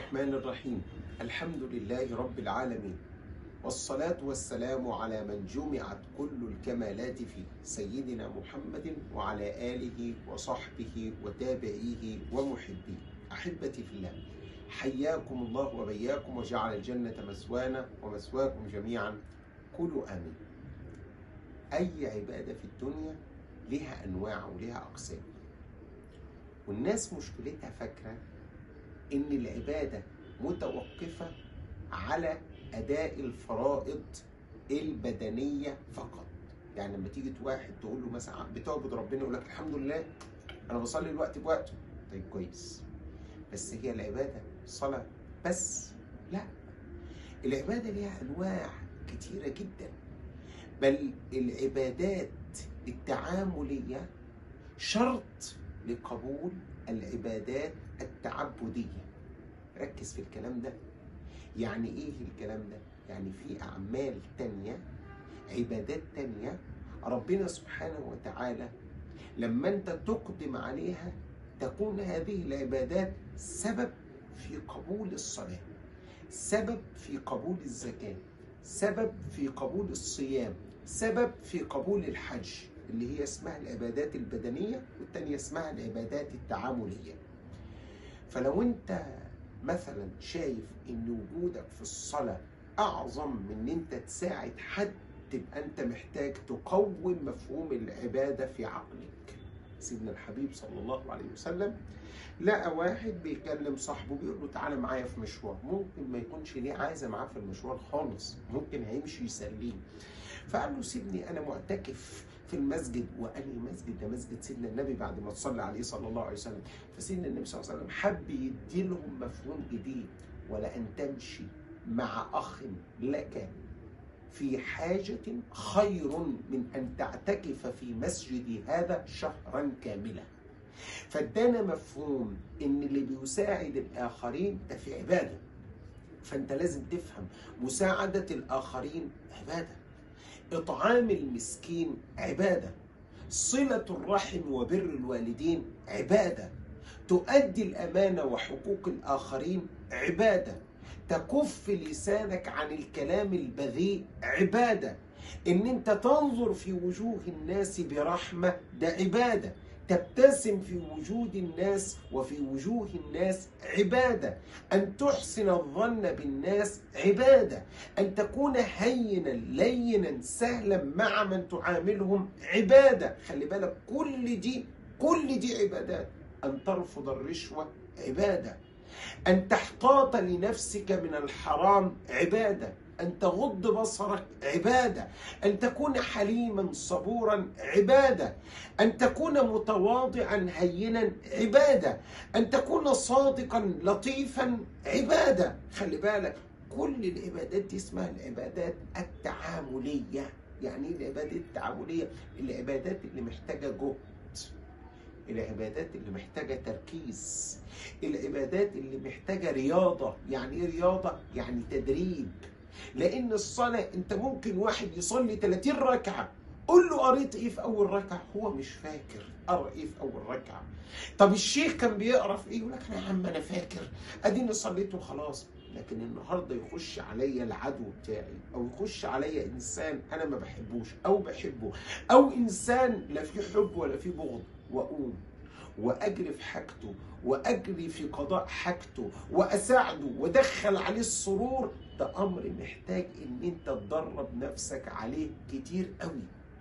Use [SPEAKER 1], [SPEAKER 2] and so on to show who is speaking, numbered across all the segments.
[SPEAKER 1] الرحمن الرحيم الحمد لله رب العالمين والصلاة والسلام على من جمعت كل الكمالات في سيدنا محمد وعلى آله وصحبه وتابعيه ومحبيه أحبتي في الله حياكم الله وبياكم وجعل الجنة مسوانا ومسواكم جميعا قولوا آمين أي عبادة في الدنيا لها أنواع ولها أقسام والناس مشكلتها فاكرة إن العبادة متوقفة على أداء الفرائض البدنية فقط يعني لما تيجي واحد تقول له مثلا بتعبد ربنا يقول لك الحمد لله أنا بصلي الوقت بوقته طيب كويس بس هي العبادة صلاة بس لا العبادة ليها أنواع كتيرة جدا بل العبادات التعاملية شرط لقبول العبادات التعبدية ركز في الكلام ده يعني ايه الكلام ده يعني في اعمال تانية عبادات تانية ربنا سبحانه وتعالى لما انت تقدم عليها تكون هذه العبادات سبب في قبول الصلاة سبب في قبول الزكاة سبب في قبول الصيام سبب في قبول الحج اللي هي اسمها العبادات البدنية والتانية اسمها العبادات التعاملية فلو انت مثلا شايف ان وجودك في الصلاة اعظم من ان انت تساعد حد تبقى انت محتاج تقوم مفهوم العبادة في عقلك سيدنا الحبيب صلى الله عليه وسلم لقى واحد بيكلم صاحبه بيقول له تعالى معايا في مشوار ممكن ما يكونش ليه عايزه معاه في المشوار خالص ممكن هيمشي يسليه فقال له سيبني انا معتكف في المسجد وانهي مسجد ده مسجد سيدنا النبي بعد ما تصلى عليه صلى الله عليه وسلم فسيدنا النبي صلى الله عليه وسلم حب يدي لهم مفهوم جديد ولان تمشي مع اخ لك في حاجة خير من أن تعتكف في مسجد هذا شهرا كاملا فادانا مفهوم ان اللي بيساعد الاخرين ده في عباده فانت لازم تفهم مساعده الاخرين عباده اطعام المسكين عباده صله الرحم وبر الوالدين عباده تؤدي الامانه وحقوق الاخرين عباده تكف لسانك عن الكلام البذيء عباده ان انت تنظر في وجوه الناس برحمه ده عباده تبتسم في وجود الناس وفي وجوه الناس عباده ان تحسن الظن بالناس عباده ان تكون هينا لينا سهلا مع من تعاملهم عباده خلي بالك كل دي كل دي عبادات ان ترفض الرشوه عباده ان تحتاط لنفسك من الحرام عباده أن تغض بصرك عبادة أن تكون حليما صبورا عبادة أن تكون متواضعا هينا عبادة أن تكون صادقا لطيفا عبادة خلي بالك كل العبادات دي اسمها العبادات التعاملية يعني ايه العبادات التعاملية العبادات اللي محتاجة جهد العبادات اللي محتاجة تركيز العبادات اللي محتاجة رياضة يعني ايه رياضة يعني تدريب لان الصلاه انت ممكن واحد يصلي 30 ركعه قول له قريت ايه في اول ركعه هو مش فاكر قرا ايه في اول ركعه طب الشيخ كان بيقرا في ايه يقول لك يا عم انا فاكر اديني صليت وخلاص لكن النهارده يخش عليا العدو بتاعي او يخش عليا انسان انا ما بحبوش او بحبه او انسان لا في حب ولا في بغض واقوم واجري في حاجته واجري في قضاء حاجته واساعده وادخل عليه السرور ده امر محتاج ان انت تدرب نفسك عليه كتير قوي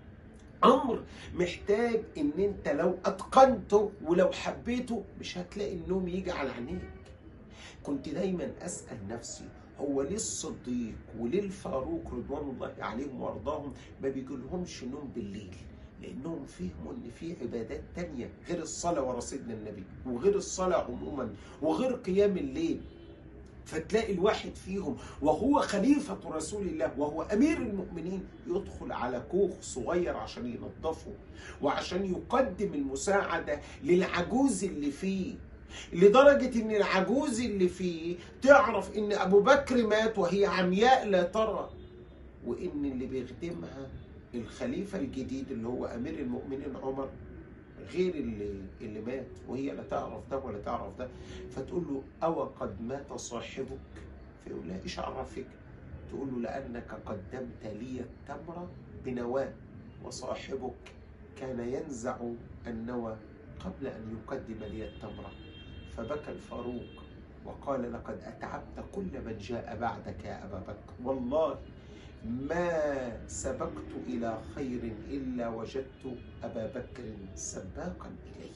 [SPEAKER 1] امر محتاج ان انت لو اتقنته ولو حبيته مش هتلاقي النوم يجي على عينيك كنت دايما اسال نفسي هو ليه الصديق وليه الفاروق رضوان الله عليهم وارضاهم ما بيجيلهمش نوم بالليل لانهم فهموا ان في عبادات تانية غير الصلاه ورا سيدنا النبي وغير الصلاه عموما وغير قيام الليل فتلاقي الواحد فيهم وهو خليفة رسول الله وهو أمير المؤمنين يدخل على كوخ صغير عشان ينظفه وعشان يقدم المساعدة للعجوز اللي فيه لدرجة إن العجوز اللي فيه تعرف إن أبو بكر مات وهي عمياء لا ترى وإن اللي بيخدمها الخليفة الجديد اللي هو أمير المؤمنين عمر غير اللي اللي مات وهي لا تعرف ده ولا تعرف ده فتقول له أو قد مات صاحبك فيقول لها إيش عرفك تقول له لأنك قدمت لي التمر بنواة وصاحبك كان ينزع النوى قبل أن يقدم لي التمر فبكى الفاروق وقال لقد أتعبت كل من جاء بعدك يا أبا بكر والله ما سبقت إلى خير إلا وجدت أبا بكر سباقا إليه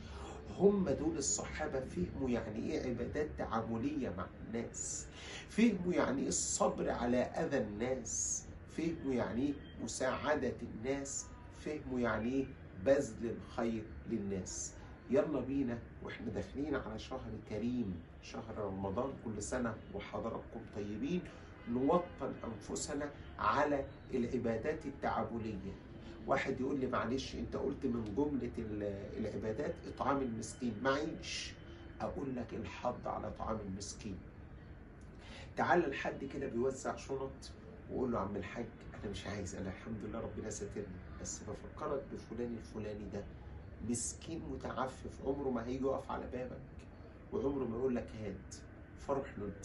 [SPEAKER 1] هم دول الصحابة فهموا يعني إيه عبادات تعاملية مع الناس فهموا يعني إيه الصبر على أذى الناس فهموا يعني إيه مساعدة الناس فهموا يعني إيه بذل الخير للناس يلا بينا واحنا داخلين على شهر كريم شهر رمضان كل سنة وحضراتكم طيبين نوطن أنفسنا على العبادات التعاملية واحد يقول لي معلش انت قلت من جملة ال- العبادات اطعام المسكين معيش اقول لك الحض على طعام المسكين تعال الحد كده بيوزع شنط وقول له عم الحاج انا مش عايز انا الحمد لله ربنا ساترني بس بفكرك بفلان الفلاني ده مسكين متعفف عمره ما هيجي يقف على بابك وعمره ما يقول لك هات فروح له انت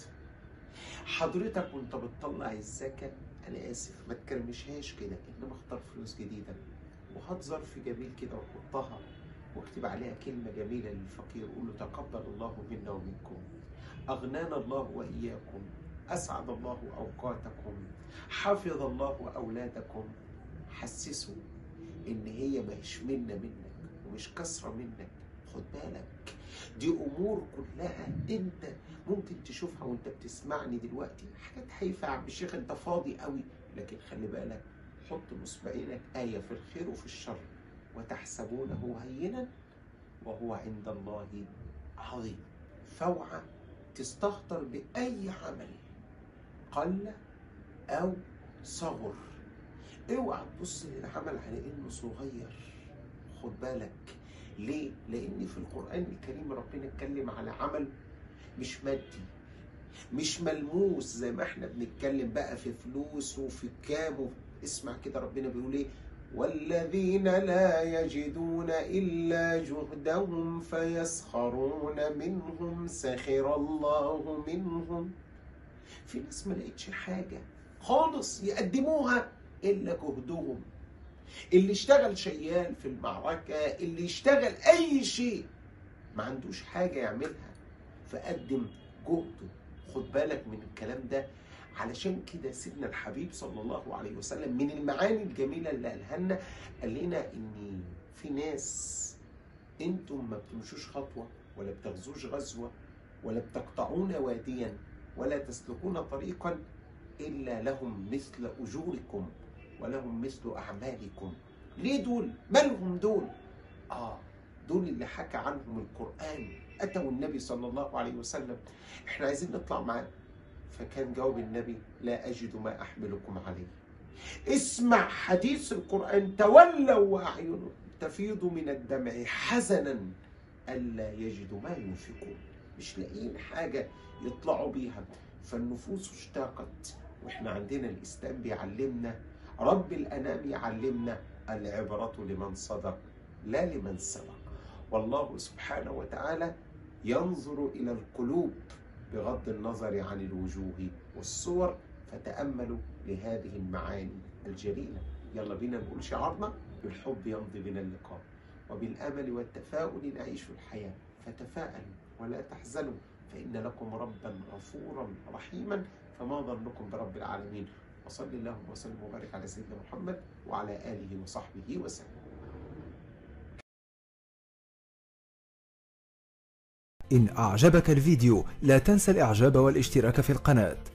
[SPEAKER 1] حضرتك وانت بتطلع الزكاة انا اسف ما تكرمشهاش كده انما اختار فلوس جديدة وهات ظرف جميل كده وحطها واكتب عليها كلمة جميلة للفقير قول له تقبل الله منا ومنكم أغنانا الله وإياكم أسعد الله أوقاتكم حفظ الله أولادكم حسسوا إن هي مش منا منك ومش كسرة منك خد بالك دي أمور كلها أنت ممكن تشوفها وأنت بتسمعني دلوقتي حاجات هايفة يا عم الشيخ أنت فاضي قوي لكن خلي بالك حط بإصبعينك آية في الخير وفي الشر وتحسبونه هينا وهو عند الله عظيم فاوعى تستهتر بأي عمل قل أو صغر اوعى تبص للعمل على انه صغير خد بالك ليه؟ لأن في القرآن الكريم ربنا اتكلم على عمل مش مادي مش ملموس زي ما احنا بنتكلم بقى في فلوس وفي كام وفي- اسمع كده ربنا بيقول ايه والذين لا يجدون إلا جهدهم فيسخرون منهم سخر الله منهم في ناس ما لقيتش حاجة خالص يقدموها إلا جهدهم اللي اشتغل شيال في المعركة اللي اشتغل أي شيء ما عندوش حاجة يعملها فقدم جهده خد بالك من الكلام ده علشان كده سيدنا الحبيب صلى الله عليه وسلم من المعاني الجميلة اللي قالها لنا قال لنا إن في ناس انتم ما بتمشوش خطوة ولا بتغزوش غزوة ولا بتقطعون واديا ولا تسلكون طريقا إلا لهم مثل أجوركم ولهم مثل أعمالكم ليه دول؟ مالهم دول؟ آه دول اللي حكى عنهم القرآن أتوا النبي صلى الله عليه وسلم إحنا عايزين نطلع معاه فكان جواب النبي لا أجد ما أحملكم عليه اسمع حديث القرآن تولوا وأعينهم تفيض من الدمع حزنا ألا يجدوا ما ينفقون مش لاقيين حاجة يطلعوا بيها فالنفوس اشتاقت واحنا عندنا الإسلام بيعلمنا رب الأنام يعلمنا العبرة لمن صدق لا لمن سبق والله سبحانه وتعالى ينظر إلى القلوب بغض النظر عن الوجوه والصور فتأملوا لهذه المعاني الجليلة يلا بينا نقول شعارنا بالحب يمضي بنا اللقاء وبالأمل والتفاؤل نعيش الحياة فتفاءلوا ولا تحزنوا فإن لكم ربا غفورا رحيما فما ظنكم برب العالمين وصل اللهم وسلم وبارك على سيدنا محمد وعلى آله وصحبه وسلم
[SPEAKER 2] إن أعجبك الفيديو لا تنسى الإعجاب والاشتراك في القناة